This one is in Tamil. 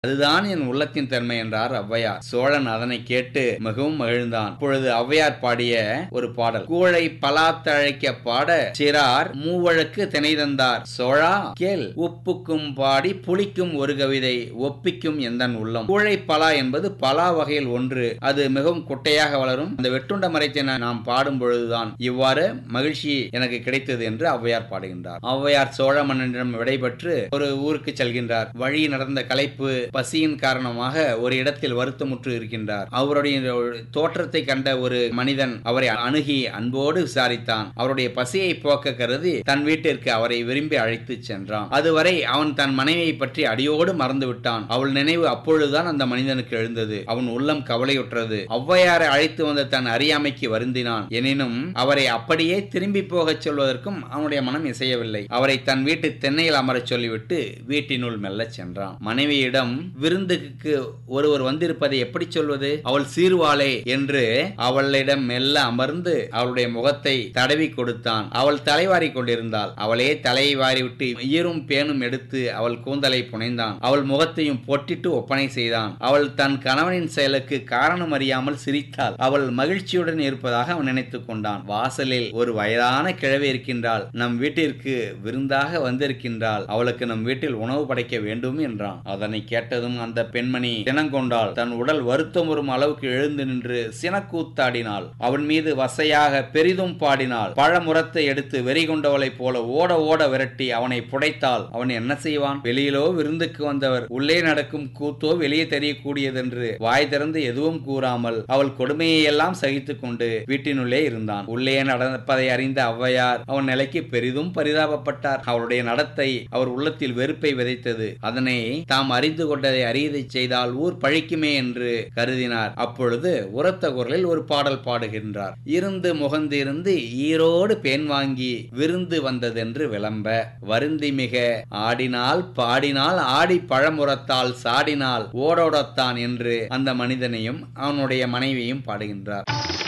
அதுதான் என் உள்ளத்தின் தன்மை என்றார் ஔவையார் சோழன் அதனை கேட்டு மிகவும் மகிழ்ந்தான் அப்பொழுது ஔவையார் பாடிய ஒரு பாடல் கூழை பலாத்தழைக்க பாட சிறார் மூவழக்கு திணை தந்தார் சோழா கேள் உப்புக்கும் பாடி புளிக்கும் ஒரு கவிதை ஒப்பிக்கும் எந்தன் உள்ளம் கூழை பலா என்பது பலா வகையில் ஒன்று அது மிகவும் குட்டையாக வளரும் அந்த வெட்டுண்ட மரத்தினை நாம் பாடும் பொழுதுதான் இவ்வாறு மகிழ்ச்சி எனக்கு கிடைத்தது என்று ஔவையார் பாடுகின்றார் ஔவையார் சோழ மன்னனிடம் விடைபெற்று ஒரு ஊருக்கு செல்கின்றார் வழி நடந்த களைப்பு பசியின் காரணமாக ஒரு இடத்தில் வருத்தமுற்று இருக்கின்றார் அவருடைய தோற்றத்தை கண்ட ஒரு மனிதன் அவரை அணுகி அன்போடு விசாரித்தான் அவருடைய பசியை போக்க கருதி தன் வீட்டிற்கு அவரை விரும்பி அழைத்து சென்றான் அதுவரை அவன் தன் மனைவியை பற்றி அடியோடு மறந்து விட்டான் அவள் நினைவு அப்பொழுதுதான் அந்த மனிதனுக்கு எழுந்தது அவன் உள்ளம் கவலையுற்றது ஔவையாரை அழைத்து வந்த தன் அறியாமைக்கு வருந்தினான் எனினும் அவரை அப்படியே திரும்பி போகச் சொல்வதற்கும் அவனுடைய மனம் இசையவில்லை அவரை தன் வீட்டு தென்னையில் அமரச் சொல்லிவிட்டு வீட்டினுள் மெல்லச் சென்றான் மனைவியிடம் விருந்துக்கு ஒருவர் வந்திருப்பதை எப்படி சொல்வது அவள் சீர்வாளே என்று அவளிடம் மெல்ல அமர்ந்து அவளுடைய முகத்தை தடவி கொடுத்தான் அவள் தலைவாரி கொண்டிருந்தாள் அவளே தலையை வாரிவிட்டு ஈரும் பேனும் எடுத்து அவள் கூந்தலை புனைந்தான் அவள் முகத்தையும் பொட்டிட்டு ஒப்பனை செய்தான் அவள் தன் கணவனின் செயலுக்கு காரணம் அறியாமல் சிரித்தாள் அவள் மகிழ்ச்சியுடன் இருப்பதாக அவன் நினைத்துக் கொண்டான் வாசலில் ஒரு வயதான கிழவி இருக்கின்றாள் நம் வீட்டிற்கு விருந்தாக வந்திருக்கின்றாள் அவளுக்கு நம் வீட்டில் உணவு படைக்க வேண்டும் என்றான் அதனை கேட்டதும் அந்த பெண்மணி சினங்கொண்டாள் தன் உடல் வருத்தம் வரும் அளவுக்கு எழுந்து நின்று சினக்கூத்தாடினாள் அவன் மீது வசையாக பெரிதும் பாடினாள் பழமுரத்தை எடுத்து வெறி கொண்டவளைப் போல ஓட ஓட விரட்டி அவனை புடைத்தாள் அவன் என்ன செய்வான் வெளியிலோ விருந்துக்கு வந்தவர் உள்ளே நடக்கும் கூத்தோ வெளியே தெரியக்கூடியதென்று வாய் திறந்து எதுவும் கூறாமல் அவள் கொடுமையை எல்லாம் சகித்துக் கொண்டு வீட்டினுள்ளே இருந்தான் உள்ளே நடப்பதை அறிந்த ஔவையார் அவன் நிலைக்கு பெரிதும் பரிதாபப்பட்டார் அவளுடைய நடத்தை அவர் உள்ளத்தில் வெறுப்பை விதைத்தது அதனை தாம் அறிந்து கொண்டதை அறியதை செய்தால் ஊர் பழிக்குமே என்று கருதினார் அப்பொழுது உரத்த குரலில் ஒரு பாடல் பாடுகின்றார் இருந்து முகந்து இருந்து ஈரோடு பேன் வாங்கி விருந்து வந்ததென்று விளம்ப வருந்தி மிக ஆடினால் பாடினால் ஆடி பழமுறத்தால் சாடினால் ஓடோடத்தான் என்று அந்த மனிதனையும் அவனுடைய மனைவியும் பாடுகின்றார்